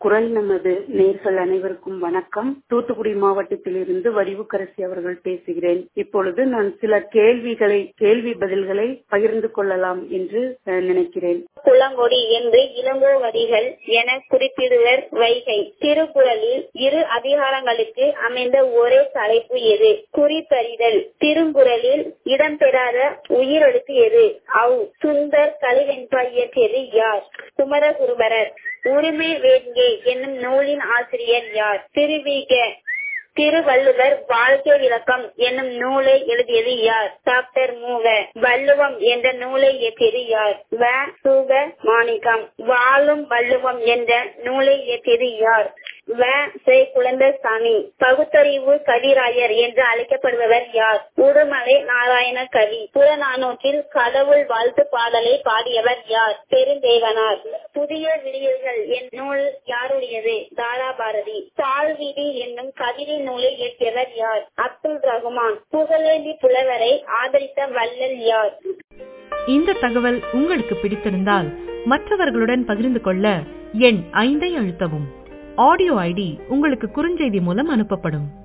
குரல் நமது நேர்கள் அனைவருக்கும் வணக்கம் தூத்துக்குடி மாவட்டத்திலிருந்து வடிவுக்கரசி அவர்கள் பேசுகிறேன் இப்பொழுது நான் சில கேள்விகளை கேள்வி பதில்களை பகிர்ந்து கொள்ளலாம் என்று அஹ், நினைக்கிறேன் குளங்கொடி என்று இளங்கோவடிகள் என குறிப்பிடுவர் வைகை திருக்குறளில் இரு அதிகாரங்களுக்கு அமைந்த ஒரே தலைப்பு எது குறிப்பறிதல் திருக்குறளில் இடம்பெறாத உயிரெழுத்து எது அவ் சுந்தர் கலிவெண்பா இயற்றியது யார் குமரகுருபரர் உரிமை வேண்கே என்னும் நூலின் ஆசிரியர் யார் திருவிக திருவள்ளுவர் வாழ்க்கை விளக்கம் என்னும் நூலை எழுதியது யார் டாக்டர் மூவ வள்ளுவம் என்ற நூலை இயற்றியது யார் வ சுக மாணிக்கம் வாழும் வள்ளுவம் என்ற நூலை இயற்றியது யார் வ சே குழந்தசாமி பகுத்தறிவு கவிராயர் என்று அழைக்கப்படுபவர் யார் உடுமலை நாராயண கவி புறநானூற்றில் கடவுள் வாழ்த்து பாடலை பாடியவர் யார் பெருந்தேவனார் புதிய விடியல்கள் என் நூல் யாருடையது தாராபாரதி தாழ்விதி என்னும் கவிதை நூலை இயற்றியவர் யார் அப்துல் ரகுமான் புகழேந்தி புலவரை ஆதரித்த வள்ளல் யார் இந்த தகவல் உங்களுக்கு பிடித்திருந்தால் மற்றவர்களுடன் பகிர்ந்து கொள்ள எண் ஐந்தை அழுத்தவும் ஆடியோ ஐடி உங்களுக்கு குறுஞ்செய்தி மூலம் அனுப்பப்படும்